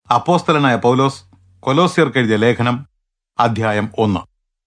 അപ്പോസ്തലനായ പൗലോസ് കൊലോസ്യർക്ക് എഴുതിയ ലേഖനം അധ്യായം ഒന്ന്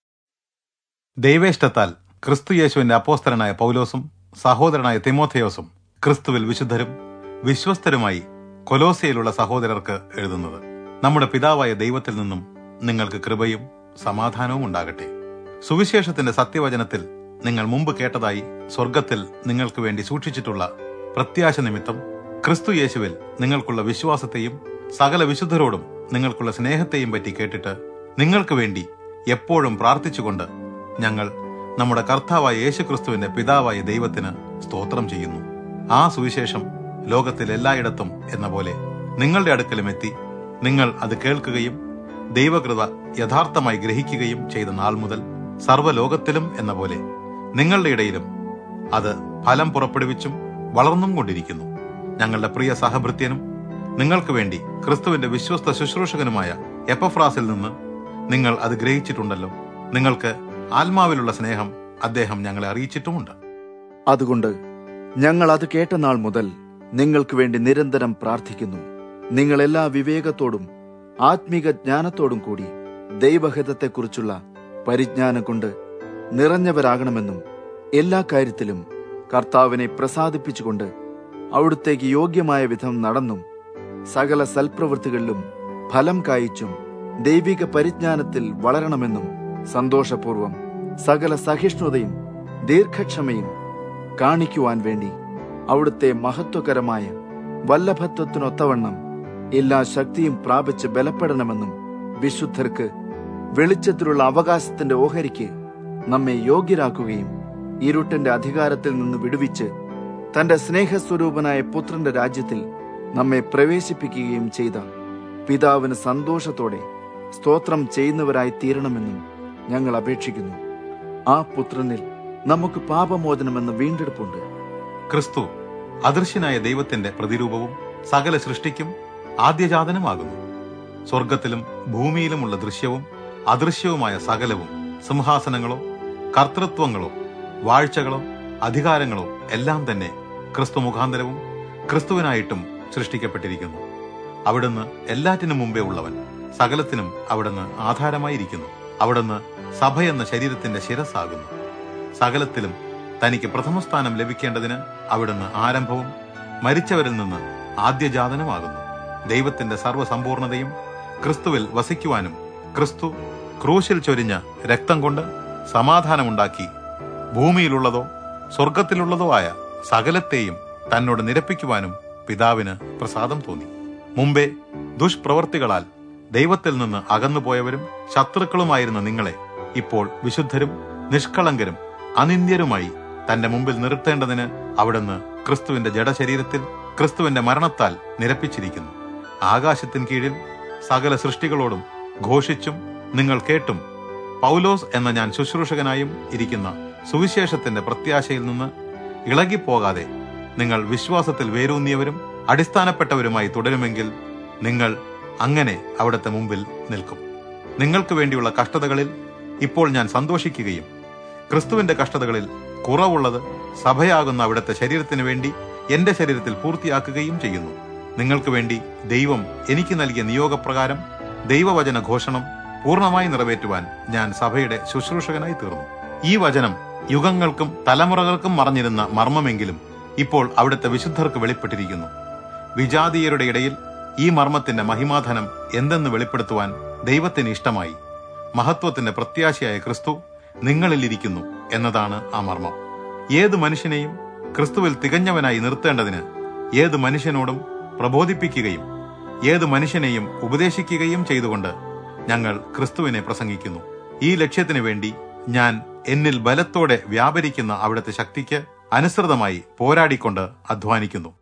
ദൈവേഷ്ടത്താൽ ക്രിസ്തു യേശുവിന്റെ അപ്പോസ്തലനായ പൗലോസും സഹോദരനായ തിമോഥയോസും ക്രിസ്തുവിൽ വിശുദ്ധരും വിശ്വസ്തരുമായി കൊലോസിയയിലുള്ള സഹോദരർക്ക് എഴുതുന്നത് നമ്മുടെ പിതാവായ ദൈവത്തിൽ നിന്നും നിങ്ങൾക്ക് കൃപയും സമാധാനവും ഉണ്ടാകട്ടെ സുവിശേഷത്തിന്റെ സത്യവചനത്തിൽ നിങ്ങൾ മുമ്പ് കേട്ടതായി സ്വർഗത്തിൽ നിങ്ങൾക്ക് വേണ്ടി സൂക്ഷിച്ചിട്ടുള്ള പ്രത്യാശ നിമിത്തം ക്രിസ്തു യേശുവിൽ നിങ്ങൾക്കുള്ള വിശ്വാസത്തെയും സകല വിശുദ്ധരോടും നിങ്ങൾക്കുള്ള സ്നേഹത്തെയും പറ്റി കേട്ടിട്ട് നിങ്ങൾക്ക് വേണ്ടി എപ്പോഴും പ്രാർത്ഥിച്ചുകൊണ്ട് ഞങ്ങൾ നമ്മുടെ കർത്താവായ യേശുക്രിസ്തുവിന്റെ പിതാവായ ദൈവത്തിന് സ്തോത്രം ചെയ്യുന്നു ആ സുവിശേഷം ലോകത്തിൽ എല്ലായിടത്തും എന്ന പോലെ നിങ്ങളുടെ അടുക്കലും എത്തി നിങ്ങൾ അത് കേൾക്കുകയും ദൈവകൃത യഥാർത്ഥമായി ഗ്രഹിക്കുകയും ചെയ്ത നാൾ മുതൽ സർവ്വലോകത്തിലും എന്ന പോലെ നിങ്ങളുടെ ഇടയിലും അത് ഫലം പുറപ്പെടുവിച്ചും വളർന്നും കൊണ്ടിരിക്കുന്നു ഞങ്ങളുടെ പ്രിയ സഹഭൃത്യനും നിങ്ങൾക്ക് വേണ്ടി ക്രിസ്തുവിന്റെ വിശ്വസ്ത ശുശ്രൂഷകനുമായ എപ്പഫ്രാസിൽ നിന്ന് നിങ്ങൾ അത് ഗ്രഹിച്ചിട്ടുണ്ടല്ലോ നിങ്ങൾക്ക് ആത്മാവിലുള്ള സ്നേഹം അദ്ദേഹം ഞങ്ങളെ അറിയിച്ചിട്ടുമുണ്ട് അതുകൊണ്ട് ഞങ്ങൾ അത് കേട്ട നാൾ മുതൽ നിങ്ങൾക്ക് വേണ്ടി നിരന്തരം പ്രാർത്ഥിക്കുന്നു നിങ്ങൾ എല്ലാ വിവേകത്തോടും ആത്മീക ജ്ഞാനത്തോടും കൂടി ദൈവഹിതത്തെക്കുറിച്ചുള്ള പരിജ്ഞാനം കൊണ്ട് നിറഞ്ഞവരാകണമെന്നും എല്ലാ കാര്യത്തിലും കർത്താവിനെ പ്രസാദിപ്പിച്ചുകൊണ്ട് അവിടുത്തേക്ക് യോഗ്യമായ വിധം നടന്നും സകല സൽപ്രവൃത്തികളിലും ഫലം കായിച്ചും ദൈവിക പരിജ്ഞാനത്തിൽ വളരണമെന്നും സന്തോഷപൂർവം സകല സഹിഷ്ണുതയും ദീർഘക്ഷമയും കാണിക്കുവാൻ വേണ്ടി അവിടുത്തെ മഹത്വകരമായ വല്ലഭത്വത്തിനൊത്തവണ്ണം എല്ലാ ശക്തിയും പ്രാപിച്ച് ബലപ്പെടണമെന്നും വിശുദ്ധർക്ക് വെളിച്ചത്തിലുള്ള അവകാശത്തിന്റെ ഓഹരിക്ക് നമ്മെ യോഗ്യരാക്കുകയും ഇരുട്ടിന്റെ അധികാരത്തിൽ നിന്ന് വിടുവിച്ച് തന്റെ സ്നേഹസ്വരൂപനായ പുത്രന്റെ രാജ്യത്തിൽ നമ്മെ പ്രവേശിപ്പിക്കുകയും ചെയ്ത പിതാവിന് സന്തോഷത്തോടെ സ്തോത്രം ചെയ്യുന്നവരായി തീരണമെന്നും ഞങ്ങൾ അപേക്ഷിക്കുന്നു ആ പുത്രനിൽ നമുക്ക് പാപമോചനമെന്ന വീണ്ടെടുപ്പുണ്ട് ക്രിസ്തു അദൃശ്യനായ ദൈവത്തിന്റെ പ്രതിരൂപവും സകല സൃഷ്ടിക്കും ആദ്യജാതനുമാകുന്നു സ്വർഗത്തിലും ഭൂമിയിലുമുള്ള ദൃശ്യവും അദൃശ്യവുമായ സകലവും സിംഹാസനങ്ങളോ കർത്തൃത്വങ്ങളോ വാഴ്ചകളോ അധികാരങ്ങളോ എല്ലാം തന്നെ ക്രിസ്തു മുഖാന്തരവും ക്രിസ്തുവിനായിട്ടും സൃഷ്ടിക്കപ്പെട്ടിരിക്കുന്നു അവിടുന്ന് എല്ലാറ്റിനും മുമ്പേ ഉള്ളവൻ സകലത്തിനും അവിടുന്ന് ആധാരമായിരിക്കുന്നു അവിടുന്ന് സഭ എന്ന ശരീരത്തിന്റെ ശിരസ്സാകുന്നു സകലത്തിലും തനിക്ക് പ്രഥമസ്ഥാനം ലഭിക്കേണ്ടതിന് അവിടുന്ന് ആരംഭവും മരിച്ചവരിൽ നിന്ന് ആദ്യജാതനുമാകുന്നു ദൈവത്തിന്റെ സർവ്വസമ്പൂർണതയും ക്രിസ്തുവിൽ വസിക്കുവാനും ക്രിസ്തു ക്രൂശിൽ ചൊരിഞ്ഞ രക്തം കൊണ്ട് സമാധാനമുണ്ടാക്കി ഭൂമിയിലുള്ളതോ സ്വർഗത്തിലുള്ളതോ ആയ സകലത്തെയും തന്നോട് നിരപ്പിക്കുവാനും പിതാവിന് പ്രസാദം തോന്നി മുമ്പേ ദുഷ്പ്രവർത്തികളാൽ ദൈവത്തിൽ നിന്ന് അകന്നുപോയവരും ശത്രുക്കളുമായിരുന്ന നിങ്ങളെ ഇപ്പോൾ വിശുദ്ധരും നിഷ്കളങ്കരും അനിന്ദ്യരുമായി തന്റെ മുമ്പിൽ നിർത്തേണ്ടതിന് അവിടുന്ന് ക്രിസ്തുവിന്റെ ജഡശരീരത്തിൽ ക്രിസ്തുവിന്റെ മരണത്താൽ നിരപ്പിച്ചിരിക്കുന്നു ആകാശത്തിൻ കീഴിൽ സകല സൃഷ്ടികളോടും ഘോഷിച്ചും നിങ്ങൾ കേട്ടും പൗലോസ് എന്ന ഞാൻ ശുശ്രൂഷകനായും ഇരിക്കുന്ന സുവിശേഷത്തിന്റെ പ്രത്യാശയിൽ നിന്ന് ഇളകിപ്പോകാതെ നിങ്ങൾ വിശ്വാസത്തിൽ വേരൂന്നിയവരും അടിസ്ഥാനപ്പെട്ടവരുമായി തുടരുമെങ്കിൽ നിങ്ങൾ അങ്ങനെ അവിടുത്തെ മുമ്പിൽ നിൽക്കും നിങ്ങൾക്ക് വേണ്ടിയുള്ള കഷ്ടതകളിൽ ഇപ്പോൾ ഞാൻ സന്തോഷിക്കുകയും ക്രിസ്തുവിന്റെ കഷ്ടതകളിൽ കുറവുള്ളത് സഭയാകുന്ന അവിടുത്തെ ശരീരത്തിന് വേണ്ടി എന്റെ ശരീരത്തിൽ പൂർത്തിയാക്കുകയും ചെയ്യുന്നു നിങ്ങൾക്ക് വേണ്ടി ദൈവം എനിക്ക് നൽകിയ നിയോഗപ്രകാരം ദൈവവചന ഘോഷണം പൂർണ്ണമായി നിറവേറ്റുവാൻ ഞാൻ സഭയുടെ ശുശ്രൂഷകനായി തീർന്നു ഈ വചനം യുഗങ്ങൾക്കും തലമുറകൾക്കും മറഞ്ഞിരുന്ന മർമ്മമെങ്കിലും ഇപ്പോൾ അവിടുത്തെ വിശുദ്ധർക്ക് വെളിപ്പെട്ടിരിക്കുന്നു വിജാതീയരുടെ ഇടയിൽ ഈ മർമ്മത്തിന്റെ മഹിമാധനം എന്തെന്ന് വെളിപ്പെടുത്തുവാൻ ദൈവത്തിന് ഇഷ്ടമായി മഹത്വത്തിന്റെ പ്രത്യാശയായ ക്രിസ്തു നിങ്ങളിൽ ഇരിക്കുന്നു എന്നതാണ് ആ മർമ്മം ഏത് മനുഷ്യനെയും ക്രിസ്തുവിൽ തികഞ്ഞവനായി നിർത്തേണ്ടതിന് ഏത് മനുഷ്യനോടും പ്രബോധിപ്പിക്കുകയും ഏത് മനുഷ്യനെയും ഉപദേശിക്കുകയും ചെയ്തുകൊണ്ട് ഞങ്ങൾ ക്രിസ്തുവിനെ പ്രസംഗിക്കുന്നു ഈ ലക്ഷ്യത്തിനു വേണ്ടി ഞാൻ എന്നിൽ ബലത്തോടെ വ്യാപരിക്കുന്ന അവിടുത്തെ ശക്തിക്ക് അനുസൃതമായി പോരാടിക്കൊണ്ട് അധ്വാനിക്കുന്നു